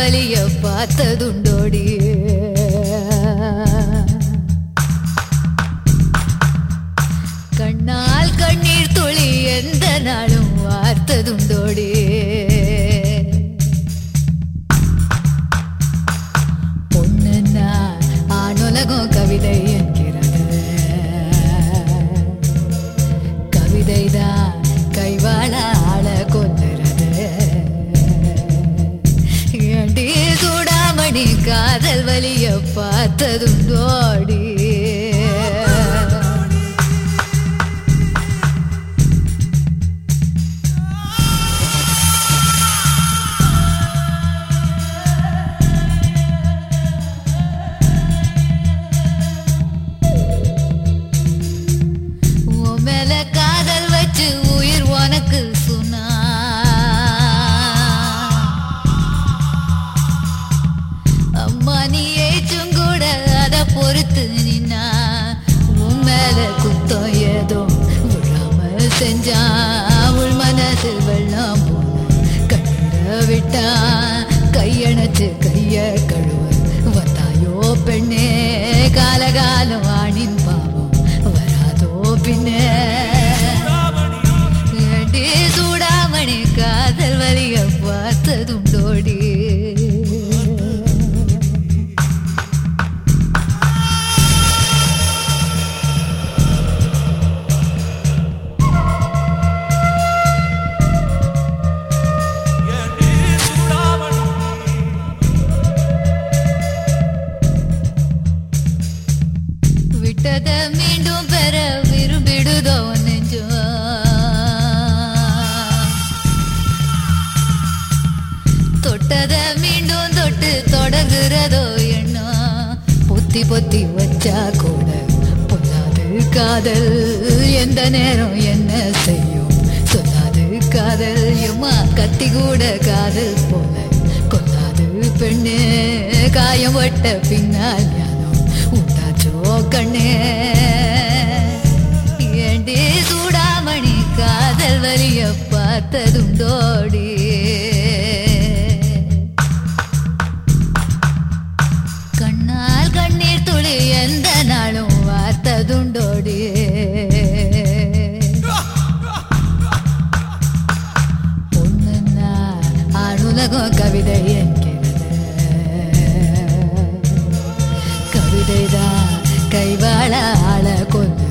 வலிய பார்த்ததுண்டோடி கண்ணால் கண்ணீர் துளி எந்த நாளும் வார்த்ததுண்டோடி பொண்ணுன்னா ஆணுலகம் கவிதை என்கிறது கவிதைதான் கைவாழ ஆள கொல்லுறது ஏண்டி சூடாமணி காதல் வலிய பார்த்ததுண்டோடி உன் மேல காதல் வச்சு உயிர் உனக்கு சொன்னா அம்மா நீ ஏச்சும் கூட அத பொறுத்து நின்னா உன் மேல குத்தம் ஏதோ விழாம செஞ்சா உள் மனசில் வெள்ளம் போன கண்ணீர விட்டா கையணைச்சு கைய கழுவ வந்தாயோ பெண்ணே காலகாலம் ஆணின் பாவம் வராதோ பின்னே ஏண்டி சூடாமணி காதல் வலிய பார்த்ததுண்டோடி விட்டத மீண்டும் பெற விரும்பிடுதோ நெஞ்சோ தொட்டத மீண்டும் தொட்டு தொடங்குறதோ எண்ணம் பொத்தி பொத்தி வச்சா கூட பொல்லாது காதல் எந்த நேரம் என்ன செய்யும் சொல்லாது காதல் எம்மா கத்தி கூட காதல் போல கொல்லாது பெண்ணு காயம் வட்ட பின்னால் ஞானம் உண்டாச்சோ கண்ணே ஏண்டி சூடாமணி காதல் வலிய பார்த்ததுண்டோடி கண்ணால் கண்ணீர் துளி எந்த நாளும் வார்த்ததுண்டோடி பொண்ணுன்னா ஆணுலகம் கவிதை என்கிறது கவிதைதான் கைவாழ ஆள கொண்டு